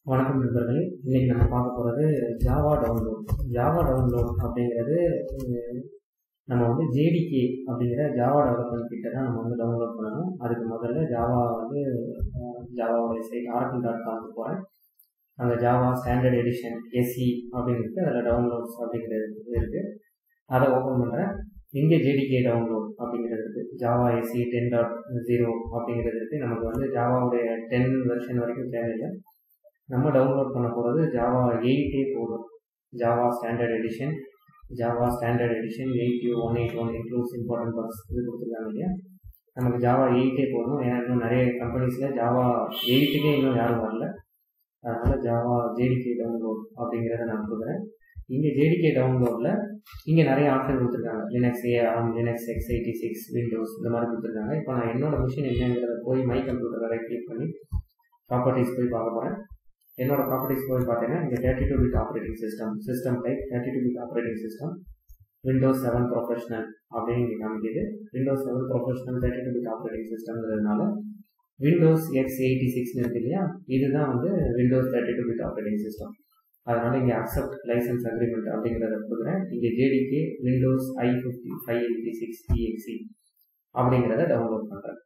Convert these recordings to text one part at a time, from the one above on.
வணக்கம் நண்பர்களே இன்னைக்கு நம்ம பார்க்க போகிறது ஜாவா டவுன்லோட் ஜாவா டவுன்லோட் அப்படிங்கிறது அஹ், நம்ம வந்து ஜேடிகே அப்படிங்கிற ஜாவா டெவலப்மெண்ட் கிட்ட தான் நம்ம வந்து டவுன்லோட் பண்ணணும் அதுக்கு முதல்ல ஜாவா வந்து ஜாவாவோட சைட் ஆர்கிள் டாட் காம்க்கு போகிறேன் அங்கே ஜாவா ஸ்டாண்டர்ட் எடிஷன் எஸ்இ அப்படிங்கிறது அதில் டவுன்லோட்ஸ் அப்படிங்கிறது இருக்குது அதை ஓப்பன் பண்ணுறேன் இங்கே ஜேடிகே டவுன்லோட் அப்படிங்கிறது இருக்குது Java SE ten dot zero அப்படிங்கிறது இருக்குது நமக்கு வந்து ஜாவாவுடைய டென் வெர்ஷன் வரைக்கும் தேவையில்லை நம்ம டவுன்லோட் பண்ண போகிறது ஜாவா எயிட்டே போதும் Java standard edition Java standard edition eight u one eight one includes important bugs இது கொடுத்துருக்காங்க இல்லையா நமக்கு ஜாவா எயிட்டே போதும் ஏன்னா இன்னும் நிறைய கம்பெனிஸில் ஜாவா எயிட்டுக்கே இன்னும் யாரும் வரல அதனால் ஜாவா ஜேடிகே டவுன்லோட் அப்படிங்கிறத நான் கொடுக்குறேன் இங்கே ஜேடிகே டவுன்லோடில் இங்கே நிறைய ஆப்ஷன் கொடுத்துருக்காங்க Linux ARM Linux x eighty six Windows இந்த மாதிரி கொடுத்துருக்காங்க இப்போ நான் என்னோட மிஷின் என்னங்கிறத போய் மை கம்ப்யூட்டரை ரைட் கிளிக் பண்ணி ப்ராப்பர்ட்டிஸ் போய் பார்க்க போகிறேன் என்னோட ப்ராப்பர்ட்டிஸ் போய் பார்த்தீங்கன்னா இங்கே thirty two bit operating system system type thirty two bit operating system Windows seven professional அப்படின்னு இங்கே காமிக்குது Windows seven professional thirty two bit operating சிஸ்டம்ங்கிறதுனால விண்டோஸ் எக்ஸ் எயிட்டி சிக்ஸ்னு இருக்கு இல்லையா இதுதான் வந்து Windows thirty two bit operating system அதனால இங்கே அக்செப்ட் லைசன்ஸ் அக்ரிமெண்ட் அப்படிங்கிறத கொடுக்குறேன் இங்கே JDK Windows i fifty five eighty six டிஎக்ஸி அப்படிங்கிறத டவுன்லோட் பண்ணுறேன்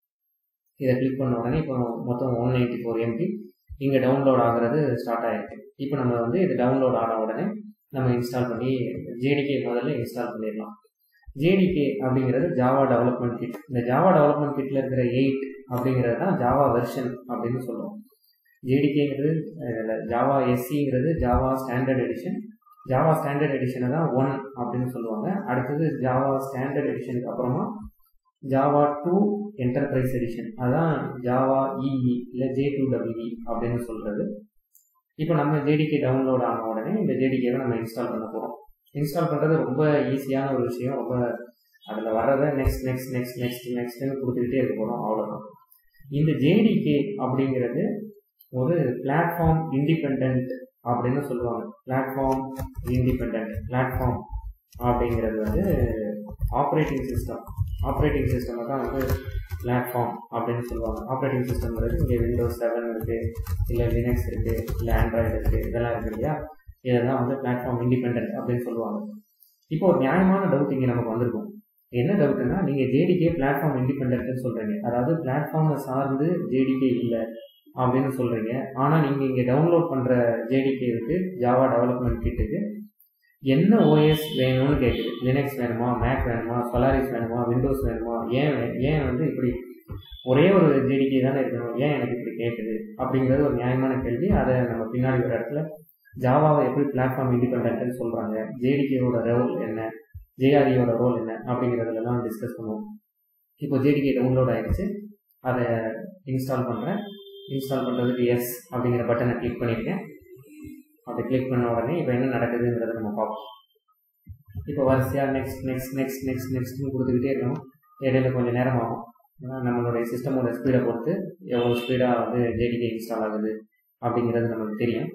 இதை கிளிக் பண்ண உடனே இப்போ மொத்தம் ஒன் நைன்டி ஃபோர் எம்பி இங்கே டவுன்லோட் ஆகுறது ஸ்டார்ட் ஆயிருக்கு இப்போ நம்ம வந்து இது டவுன்லோட் ஆன உடனே நம்ம இன்ஸ்டால் பண்ணி ஜேடிகே முதல்ல இன்ஸ்டால் பண்ணிடலாம் ஜேடிகே அப்படிங்கிறது ஜாவா டெவலப்மெண்ட் கிட் இந்த ஜாவா டெவலப்மெண்ட் கிட்டில் இருக்கிற எயிட் அப்படிங்கிறது தான் ஜாவா வெர்ஷன் அப்படின்னு சொல்லுவோம் ஜேடிகேங்கிறது ஜாவா எஸ்சிங்கிறது Java standard edition Java standard எடிஷனை தான் ஒன் அப்படின்னு சொல்லுவாங்க அடுத்தது ஜாவா ஸ்டாண்டர்ட் எடிஷனுக்கு அப்புறமா ஜாவா டூ என்டர்பிரைஸ் எடிஷன் அதான் ஜாவா இஇ இல்லை ஜே டூ டபிள்இ அப்படின்னு சொல்கிறது இப்போ நம்ம ஜேடிகே டவுன்லோட் ஆன உடனே இந்த ஜேடிகேவை நம்ம இன்ஸ்டால் பண்ண போகிறோம் இன்ஸ்டால் பண்ணுறது ரொம்ப ஈஸியான ஒரு விஷயம் ரொம்ப அதில் வர்றதை நெக்ஸ்ட் நெக்ஸ்ட் நெக்ஸ்ட் நெக்ஸ்ட் நெக்ஸ்ட்னு கொடுத்துக்கிட்டே இருக்க போகிறோம் அவ்வளோதான் இந்த ஜேடிகே அப்படிங்கிறது ஒரு பிளாட்ஃபார்ம் இண்டிபெண்ட் அப்படின்னு சொல்லுவாங்க பிளாட்ஃபார்ம் இண்டிபெண்ட் பிளாட்ஃபார்ம் அப்படிங்கிறது வந்து ஆப்ரேட்டிங் சிஸ்டம் ஆப்ரேட்டிங் சிஸ்டம் தான் வந்து பிளாட்ஃபார்ம் அப்படின்னு சொல்லுவாங்க ஆப்ரேட்டிங் சிஸ்டம்ங்கிறது இங்கே விண்டோஸ் செவன் இருக்குது இல்லை லினக்ஸ் இருக்குது இல்லை ஆண்ட்ராய்டு இருக்குது இதெல்லாம் இருக்குது இல்லையா இதெல்லாம் வந்து பிளாட்ஃபார்ம் இண்டிபெண்ட் அப்படின்னு சொல்லுவாங்க இப்போ ஒரு நியாயமான டவுட் இங்கே நமக்கு வந்திருக்கும் என்ன டவுட்னா நீங்கள் ஜேடிகே பிளாட்ஃபார்ம் இண்டிபெண்ட்னு சொல்கிறீங்க அதாவது பிளாட்ஃபார்மை சார்ந்து ஜேடிகே இல்லை அப்படின்னு சொல்கிறீங்க ஆனால் நீங்கள் இங்கே டவுன்லோட் பண்ணுற ஜேடிகேவுக்கு ஜாவா டெவலப்மெண்ட் கிட்டுக்கு என்ன ஓஎஸ் வேணும்னு கேட்குது லினக்ஸ் வேணுமா மேக் வேணுமா சொலாரிஸ் வேணுமா விண்டோஸ் வேணுமா ஏன் வே- ஏன் வந்து இப்படி ஒரே ஒரு ஜேடிகே தானே இருக்கணும் ஏன் எனக்கு இப்படி கேட்குது அப்படிங்கிறது ஒரு நியாயமான கேள்வி அதை நம்ம பின்னாடி ஒரு இடத்துல ஜாவாவை எப்படி பிளாட்ஃபார்ம் இண்டிபெண்ட்னு சொல்கிறாங்க ஜேடிகேவோட ரோல் என்ன ஜேஆர்இயோட ரோல் என்ன அப்படிங்கிறதுலலாம் டிஸ்கஸ் பண்ணுவோம் இப்போ ஜேடிகே டவுன்லோட் ஆயிடுச்சு அதை இன்ஸ்டால் பண்ணுறேன் இன்ஸ்டால் பண்ணுறதுக்கு எஸ் அப்படிங்கிற பட்டனை கிளிக் பண்ணியிருக்கேன் அதை கிளிக் பண்ண உடனே இப்போ என்ன நடக்குதுங்கிறத நம்ம பார்ப்போம் இப்போ வரிசையாக நெக்ஸ்ட் நெக்ஸ்ட் நெக்ஸ்ட் நெக்ஸ்ட் நெக்ஸ்ட்னு கொடுத்துக்கிட்டே இருக்கணும் இடையில கொஞ்சம் நேரம் ஆகும் ஏன்னா நம்மளுடைய சிஸ்டமோட ஸ்பீடை பொறுத்து எவ்வளோ ஸ்பீடாக வந்து ஜேடிகே இன்ஸ்டால் ஆகுது அப்படிங்கிறது நமக்கு தெரியும்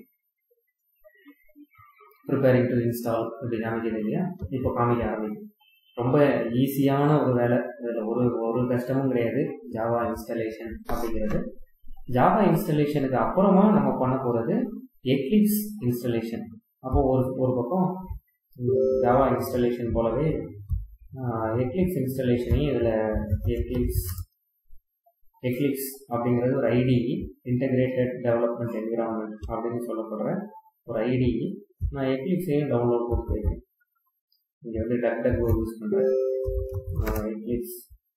ப்ரிப்பேரிங் டு இன்ஸ்டால் இப்படி காமிக்குது இல்லையா இப்போ காமிக்க ஆரம்பிக்கும் ரொம்ப ஈஸியான ஒரு வேலை இதில் ஒரு ஒரு கஷ்டமும் கிடையாது ஜாவா இன்ஸ்டாலேஷன் அப்படிங்கிறது ஜாவா இன்ஸ்டாலேஷனுக்கு அப்புறமா நம்ம பண்ண போகிறது எக்லிப்ஸ் இன்ஸ்டாலேஷன் அப்போ ஒரு ஒரு பக்கம் ஜாவா இன்ஸ்டாலேஷன் போலவே எக்லிப்ஸ் இன்ஸ்டாலேஷனையும் இதில் எக்லிப்ஸ் எக்லிப்ஸ் அப்படிங்கிறது ஒரு ஐடிஇ இன்டகிரேட்டட் டெவலப்மெண்ட் என்விரான்மெண்ட் அப்படின்னு சொல்லப்படுற ஒரு ஐடிஇ நான் எக்லிப்ஸையும் டவுன்லோட் கொடுத்துருக்கேன் இங்கே வந்து டக் டக் யூஸ் பண்ணுறேன் Eclipse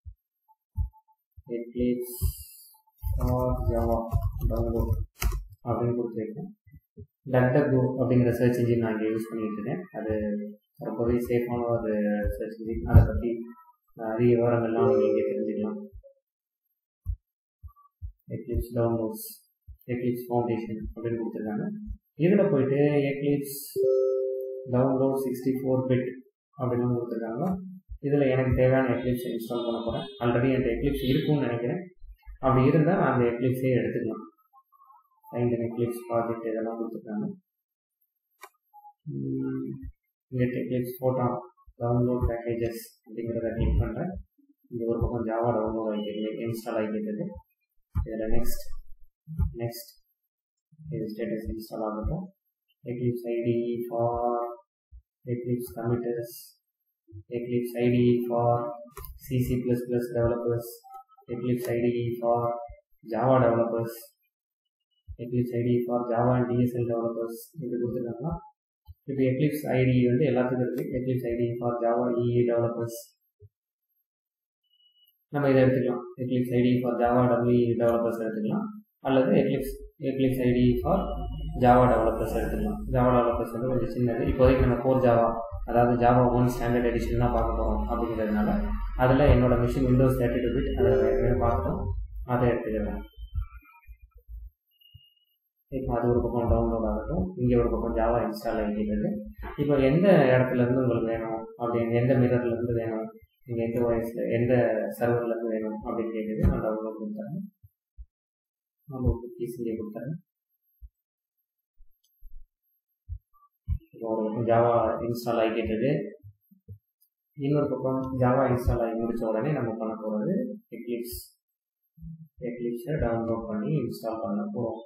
Eclipse or Java download அப்படின்னு கொடுத்துருக்கேன் டக்டகோ அப்படிங்கிற சர்ச் இன்ஜின் நான் இங்கே யூஸ் பண்ணிட்டு இருக்கேன் அது ரொம்பவே சேஃபான ஒரு சர்ச் இன்ஜின் அதை பற்றி அதிக விவரங்கள்லாம் நீங்கள் இங்கே தெரிஞ்சுக்கலாம் எக்லிப்ஸ் டவுன்லோட்ஸ் எக்லிப்ஸ் ஃபவுண்டேஷன் அப்படின்னு கொடுத்துருக்காங்க இதில் போயிட்டு Eclipse download sixty four bit அப்படின்னு கொடுத்துருக்காங்க இதில் எனக்கு தேவையான எக்லிப்ஸ் இன்ஸ்டால் பண்ண போகிறேன் ஆல்ரெடி என்கிட்ட எக்லிப்ஸ் இருக்கும்னு நினைக்கிறேன் அப்படி இருந்தால் நான் அந்த எக்லிப்ஸே எடுத்துக்கலாம் ஃபைண்ட் எக்லிப்ஸ் ப்ராஜெக்ட் இதெல்லாம் கொடுத்துருக்காங்க இங்கே எக்லிப்ஸ் ஃபோட்டோ டவுன்லோட் பேக்கேஜஸ் அப்படிங்கிறத கிளிக் பண்ணுறேன் இங்கே ஒரு பக்கம் ஜாவா டவுன்லோட் ஆகிக்கிறது இன்ஸ்டால் ஆகிக்கிறது இதில் நெக்ஸ்ட் நெக்ஸ்ட் இது ஸ்டேட்டஸ் இன்ஸ்டால் ஆகட்டும் Eclipse IDE for Eclipse committers Eclipse IDE for CC plus plus developers Eclipse IDE for Java developers Eclipse IDE for Java and DSL developers இது கொடுத்துருக்காங்க இப்போ Eclipse IDE வந்து எல்லாத்துக்கும் இருக்குது Eclipse IDE for Java EE developers நம்ம இதை எடுத்துக்கலாம் Eclipse IDE for Java W developers எடுத்துக்கலாம் அல்லது Eclipse Eclipse IDE for Java developers எடுத்துக்கலாம் ஜாவா டெவலப்பர்ஸ் வந்து கொஞ்சம் சின்னது இப்போதைக்கு நம்ம கோர் ஜாவா அதாவது ஜாவா ஒன் ஸ்டாண்டர்ட் எடிஷன் தான் பார்க்க போகிறோம் அப்படிங்கிறதுனால அதில் என்னோட machine Windows thirty two bit அதை ஏற்கனவே பார்த்துட்டோம் அதை எடுத்துக்கிறேன் இப்போ அது ஒரு பக்கம் டவுன்லோட் ஆகட்டும் இங்கே ஒரு பக்கம் ஜாவா இன்ஸ்டால் ஆகிக்கிறது இப்போ எந்த இடத்துல இருந்து உங்களுக்கு வேணும் அப்படின்னு எந்த மிரர்ல இருந்து வேணும் நீங்கள் எந்த வாய்ஸில் எந்த சர்வர்ல இருந்து வேணும் அப்படின்னு கேட்குது நான் டவுன்லோட் கொடுத்துறேன் டவுன்லோட் பீஸ் இங்கே கொடுத்துறேன் இப்போ ஒரு பக்கம் ஜாவா இன்ஸ்டால் ஆகிக்கிட்டு இன்னொரு பக்கம் ஜாவா இன்ஸ்டால் ஆகி முடிச்ச உடனே நம்ம பண்ண போகிறது எக்லிப்ஸ் எக்லிப்ஸை டவுன்லோட் பண்ணி இன்ஸ்டால் பண்ண போகிறோம்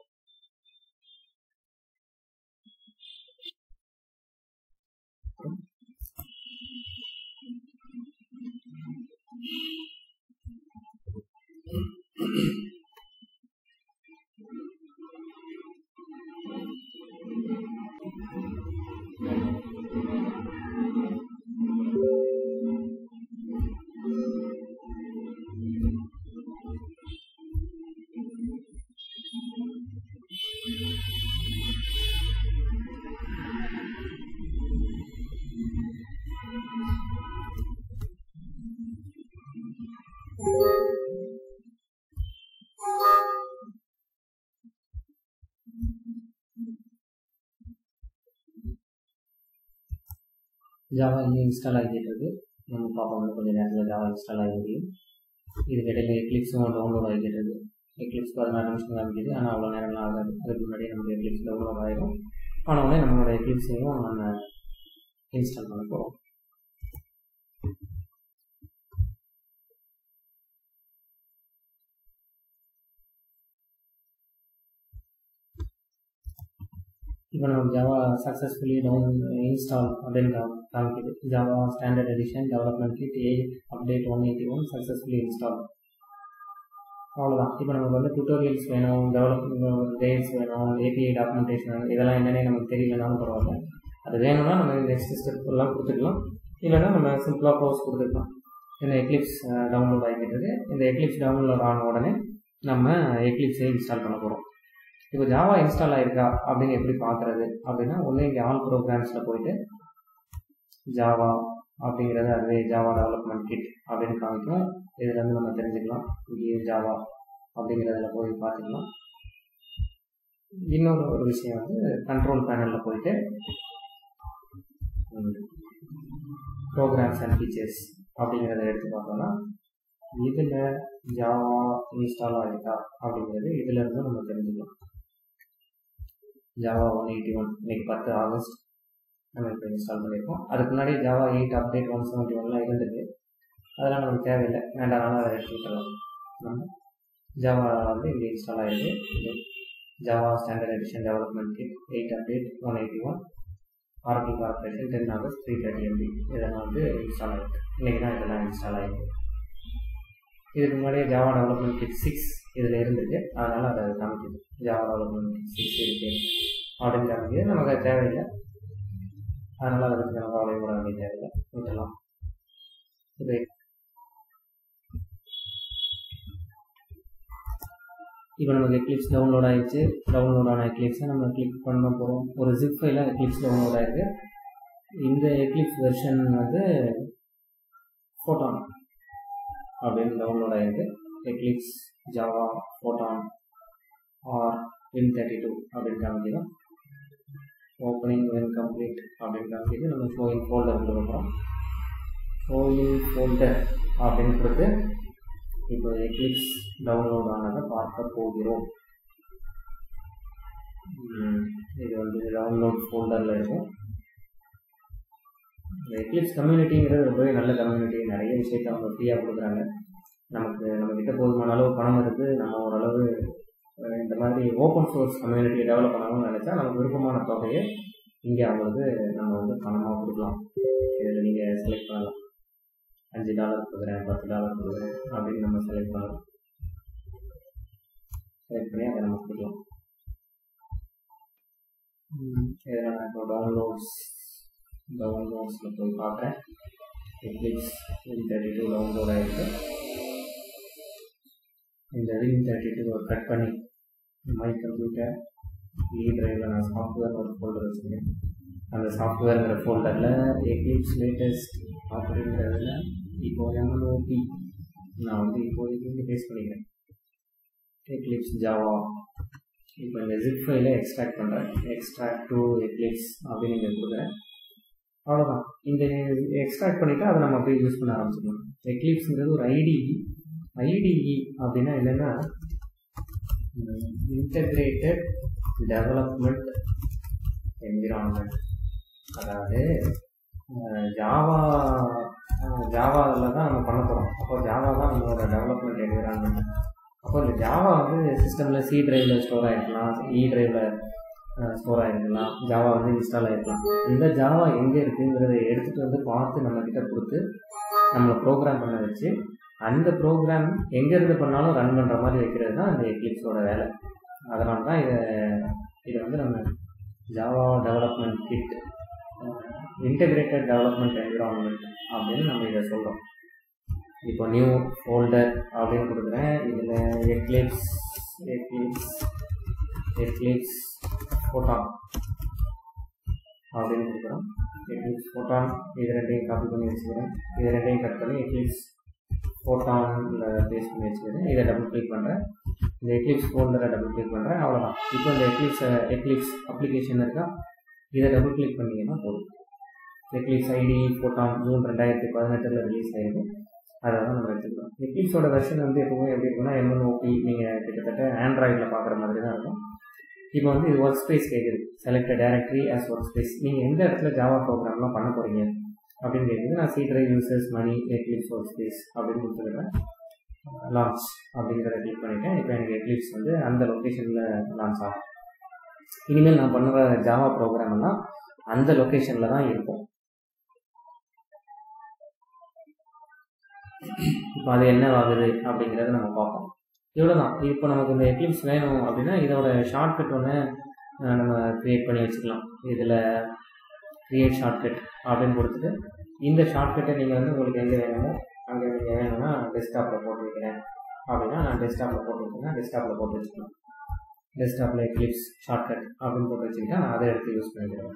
ஜாவா இங்கே இன்ஸ்டால் ஆகிட்டு இருக்கு நம்ம பார்ப்போம் இன்னும் கொஞ்சம் நேரத்தில் ஜாவா இன்ஸ்டால் ஆகி முடியும் இதுக்கு இடையில எக்லிப்ஸும் டவுன்லோட் ஆகிட்டு இருக்கு எக்லிப்ஸ் பதினாறு நிமிஷம் காமிக்குது ஆனால் அவ்வளோ நேரம்லாம் ஆகாது அதுக்கு முன்னாடியே நமக்கு எக்லிப்ஸ் டவுன்லோட் ஆகிடும் ஆனவுடனே நம்மளோட எக்லிப்ஸையும் நம்ம இன்ஸ்டால் பண்ண போகிறோம் இப்போ நம்ம ஜாவா சக்ஸஸ்ஃபுல்லி டவுன் இன்ஸ்டால் அப்படின்னு கா- காமிக்குது Java standard edition development kit eight update one eighty one successfully install அவ்வளோதான் இப்போ நமக்கு வந்து டுட்டோரியல்ஸ் வேணும் டெவலப்மெண்ட் டேட்ஸ் வேணும் ஏபிஐ டாக்குமெண்டேஷன் வேணும் இதெல்லாம் என்னென்ன நமக்கு தெரியலனாலும் பரவாயில்ல அது வேணும்னா நம்ம நெக்ஸ்ட் ஸ்டெப் எல்லாம் கொடுத்துக்கலாம் இல்லைன்னா நம்ம சிம்பிளாக க்ளோஸ் கொடுத்துக்கலாம் இந்த எக்லிப்ஸ் டவுன்லோட் ஆகிக்கிட்டது இந்த எக்லிப்ஸ் டவுன்லோட் ஆன உடனே நம்ம எக்லிப்ஸை இன்ஸ்டால் பண்ண போகிறோம் இப்போ ஜாவா இன்ஸ்டால் ஆயிருக்கா அப்படின்னு எப்படி பார்க்குறது அப்படின்னா ஒன்று இங்கே ஆல் ப்ரோக்ராம்ஸில் போயிட்டு ஜாவா அப்படிங்கிறது அதுவே ஜாவா டெவலப்மெண்ட் கிட் அப்படின்னு காமிக்கும் இதுலேருந்து நம்ம தெரிஞ்சுக்கலாம் இங்கே ஜாவா அப்படிங்கிறதுல போய் பார்த்துக்கலாம் இன்னொரு ஒரு விஷயம் வந்து கண்ட்ரோல் பேனலில் போயிட்டு ப்ரோக்ராம்ஸ் அண்ட் ஃபீச்சர்ஸ் அப்படிங்கிறத எடுத்து பார்த்தோம்னா இதில் ஜாவா இன்ஸ்டால் ஆகிருக்கா அப்படிங்கிறது இதுல இருந்து நம்ம தெரிஞ்சுக்கலாம் ஜாவா ஒன் எயிட்டி ஒன் இன்னைக்கு பத்து ஆகஸ்ட் நம்ம இப்போ இன்ஸ்டால் பண்ணியிருக்கோம் அதுக்கு முன்னாடி Java eight update one seventy ஒன்லாம் இருந்தது அதெல்லாம் நமக்கு தேவையில்லை வேண்டாம் அதை எடுத்துக்கலாம் நம்ம ஜாவா வந்து இங்கே இன்ஸ்டால் ஆகிருக்கு இது Java standard edition development kit eight update one eighty one Oracle corporation ten August three thirty MB இதெல்லாம் வந்து இன்ஸ்டால் ஆகிருக்கு இன்றைக்கி தான் இதெல்லாம் இன்ஸ்டால் ஆகிருக்கு இதுக்கு முன்னாடியே ஜாவா டெவலப்மெண்ட் கிட் சிக்ஸ் இதில் இருந்துருக்கு அதனால் அதை காமிக்குது ஜாவா டெவலப்மெண்ட் கிட் சிக்ஸ் இருக்கு அப்படின்னு காமிக்குது நமக்கு அது தேவையில்லை அதனால் அதை பற்றி நம்ம கவலைப்பட வேண்டிய தேவையில்லை விட்டுலாம் இது இப்போ நமக்கு எக்லிப்ஸ் டவுன்லோட் ஆயிடுச்சு டவுன்லோட் ஆன எக்லிப்ஸை நம்ம கிளிக் பண்ண போகிறோம் ஒரு ஜிப் ஃபைலாக எக்லிப்ஸ் டவுன்லோட் ஆயிருக்கு இந்த எக்லிப்ஸ் வெர்ஷன் வந்து ஃபோட்டான் அப்படின்னு டவுன்லோட் ஆயிருக்கு Eclipse Java Photon R win thirty two அப்படின்னு காமிக்கிறோம் ஓப்பனிங் வென் கம்ப்ளீட் அப்படின்னு காமிக்கிது நம்ம ஷோயிங் ஃபோல்டர் கொடுக்குறோம் ஷோயிங் ஃபோல்டர் அப்படின்னு கொடுத்து இப்போ எக்லிப்ஸ் டவுன்லோட் ஆனதை பார்க்க போகிறோம் ம், இது வந்து டவுன்லோட் ஃபோல்டரில் இருக்கும் எக்லிப்ஸ் கம்யூனிட்டிங்கிறது ரொம்பவே நல்ல கம்யூனிட்டி நிறைய விஷயத்த அவங்க ஃப்ரீயாக கொடுக்குறாங்க நமக்கு நம்மக்கிட்ட போதுமான அளவு பணம் இருக்குது நம்ம ஓரளவு அஹ் இந்த மாதிரி ஓப்பன் சோர்ஸ் கம்யூனிட்டியை டெவலப் பண்ணணும்னு நினச்சா நமக்கு விருப்பமான தொகையை இங்கே அவங்களுக்கு நம்ம வந்து பணமாக கொடுக்கலாம் இதில் நீங்கள் செலக்ட் பண்ணலாம் அஞ்சு டாலர் கொடுக்குறேன் பத்து டாலர் கொடுக்குறேன் அப்படின்னு நம்ம செலக்ட் பண்ணலாம் செலக்ட் பண்ணி அதை நம்ம கொடுக்கலாம் இதில் நான் இப்போ டவுன்லோட்ஸ் டவுன்லோட்ஸில் போய் பார்க்குறேன் Eclipse win thirty two download ஆகிருக்கு இந்த வின் தேர்ட்டி டூ கட் பண்ணி மை கம்ப்யூட்டர் இ டிரைவில் நான் சாஃப்ட்வேர் ஒரு ஃபோல்டர் வச்சுருக்கேன் அந்த சாஃப்ட்வேருங்கிற ஃபோல்டரில் எக்லிப்ஸ் லேட்டஸ்ட் அப்படிங்கிறதுல இப்போ எம்எல்ஓபி நான் வந்து இப்போதைக்கு இங்கே பேஸ்ட் பண்ணிக்கிறேன் எக்லிப்ஸ் ஜாவா இப்போ இந்த ஜிப் ஃபைலை எக்ஸ்ட்ராக்ட் பண்ணுறேன் எக்ஸ்ட்ராக்ட் டு எக்லிப்ஸ் அப்படின்னு இங்கே கொடுக்குறேன் அவ்வளோதான் இந்த எக்ஸ்ட்ராக்ட் பண்ணிவிட்டு அதை நம்ம அப்படியே யூஸ் பண்ண ஆரம்பிச்சிடலாம் எக்லிப்ஸுங்கிறது ஒரு ஐடிஇ ஐடிஇ அப்படின்னா என்னென்னா இன்டகிரேட்டட் டெவலப்மெண்ட் என்விரான்மெண்ட் அதாவது ஜாவா ஜாவாவில் தான் நம்ம பண்ண போகிறோம் அப்போ ஜாவா தான் நம்மளோட டெவலப்மெண்ட் என்விரான்மெண்ட் அப்போ இந்த ஜாவா வந்து சிஸ்டமில் சி டிரைவில் ஸ்டோர் ஆகிருக்கலாம் இ டிரைவில் ஸ்டோர் ஆகிருக்கலாம் ஜாவா வந்து இன்ஸ்டால் ஆகிருக்கலாம் இந்த ஜாவா எங்கே இருக்குங்கிறத எடுத்துகிட்டு வந்து பார்த்து நம்மக்கிட்ட கொடுத்து நம்மளை ப்ரோக்ராம் பண்ண வச்சு அந்த ப்ரோக்ராம் எங்கேருந்து பண்ணாலும் ரன் பண்ணுற மாதிரி வைக்கிறது தான் இந்த எக்லிப்ஸோட வேலை அதனால தான் இதை இதை வந்து நம்ம Java development kit integrated development environment அப்படின்னு நம்ம இதை சொல்கிறோம் இப்போ நியூ ஃபோல்டர் அப்படின்னு கொடுக்குறேன் இதில் எக்லிப்ஸ் எக்லிப்ஸ் எக்லிப்ஸ் ஃபோட்டான் அப்படின்னு கொடுக்குறோம் எக்லிப்ஸ் ஃபோட்டான் இது ரெண்டையும் காப்பி பண்ணி வச்சுக்கிறேன் இது ரெண்டையும் கட் பண்ணி எக்லிப்ஸ் ஃபோட்டானில் பேஸ்ட் பண்ணி வச்சுக்கிறேன் இதை டபுள் கிளிக் பண்ணுறேன் இந்த எக்லிப்ஸ் ஃபோல்டரை டபுள் கிளிக் பண்ணுறேன் அவ்வளோதான் இப்போ இந்த எக்லிப்ஸ் எக்லிப்ஸ் அப்ளிகேஷன் இருக்கா இதை டபுள் கிளிக் பண்ணிங்கன்னா போதும் எக்லிப்ஸ் ஐடி ஃபோட்டான் ஜூன் ரெண்டாயிரத்தி பதினெட்டில் ரிலீஸ் ஆகிருக்கு அதை தான் நம்ம எடுத்துக்கலாம் எக்லிப்ஸோட வெர்ஷன் வந்து எப்பவுமே எப்படி இருக்குன்னா எம்என்ஓபி நீங்கள் கிட்டத்தட்ட ஆண்ட்ராய்டில் பார்க்குற மாதிரி தான் இருக்கும் இப்போ வந்து இது ஒர்க் ஸ்பேஸ் கேட்குது select directory as workspace நீங்கள் எந்த இடத்துல ஜாவா ப்ரோக்ராம்லாம் பண்ண போகிறீங்க அப்படின்னு கேட்குது நான் C drive users Mani Eclipse workspace அப்படின்னு கொடுத்துருக்கேன் லான்ச் அப்படிங்கிறத கிளிக் பண்ணிட்டேன் இப்போ எனக்கு எக்லிப்ஸ் வந்து அந்த லொக்கேஷனில் லான்ச் ஆகும் இனிமேல் நான் பண்ணுற ஜாவா ப்ரோக்ராம் எல்லாம் அந்த லொக்கேஷனில் தான் இருக்கும் இப்போ அது என்ன ஆகுது அப்படிங்கிறத நம்ம பார்ப்போம் இவ்வளோ தான் இப்போ நமக்கு இந்த எக்லிப்ஸ் வேணும் அப்படின்னா இதோட ஷார்ட்கட் ஒன்று நம்ம க்ரியேட் பண்ணி வச்சுக்கலாம் இதில் க்ரியேட் ஷார்ட்கட் அப்படின்னு கொடுத்துட்டு இந்த ஷார்ட்கட்டை நீங்கள் வந்து உங்களுக்கு எங்கே வேணுமோ அங்கே நீங்கள் வேணும்னா டெஸ்க்டாப்பில் போட்டு வைக்கிறேன் அப்படின்னா நான் டெஸ்க்டாப்பில் போட்டு வச்சுருக்கேன் டெஸ்க்டாப்பில் போட்டு வச்சுக்கலாம் டெஸ்க்டாப்பில் எக்லிப்ஸ் ஷார்ட்கட் அப்படின்னு போட்டு வச்சுக்கிட்டா நான் அதை எடுத்து யூஸ் பண்ணிக்கிறேன்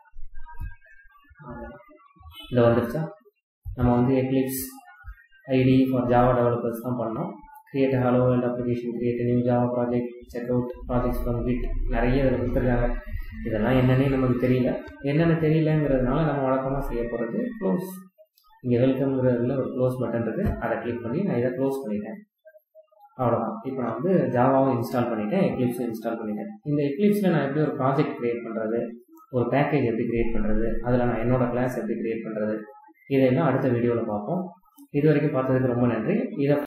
இதை வந்துருச்சா நம்ம வந்து Eclipse IDE for Java developers தான் பண்ணோம் create hello and application create new Java project check out projects from Git நிறைய இதில் கொடுத்துருக்காங்க இதெல்லாம் என்னன்னே நமக்கு தெரியல என்னென்ன தெரியலங்கிறதுனால நம்ம வழக்கமாக செய்ய போகிறது க்ளோஸ் இங்கே வெல்கம்ங்கிறதுல ஒரு க்ளோஸ் பட்டன் இருக்குது அதை கிளிக் பண்ணி நான் இதை க்ளோஸ் பண்ணிட்டேன் அவ்வளோதான் இப்போ நான் வந்து ஜாவாவும் இன்ஸ்டால் பண்ணிட்டேன் எக்லிப்ஸும் இன்ஸ்டால் பண்ணிட்டேன் இந்த எக்லிப்ஸில் நான் எப்படி ஒரு ப்ராஜெக்ட் க்ரியேட் பண்ணுறது ஒரு பேக்கேஜ் எப்படி க்ரியேட் பண்ணுறது அதில் நான் என்னோட கிளாஸ் எப்படி க்ரியேட் பண்ணுறது இதெல்லாம் அடுத்த வீடியோவில் பார்ப்போம் இது வரைக்கும் பார்த்ததுக்கு ரொம்ப நன்றி இதை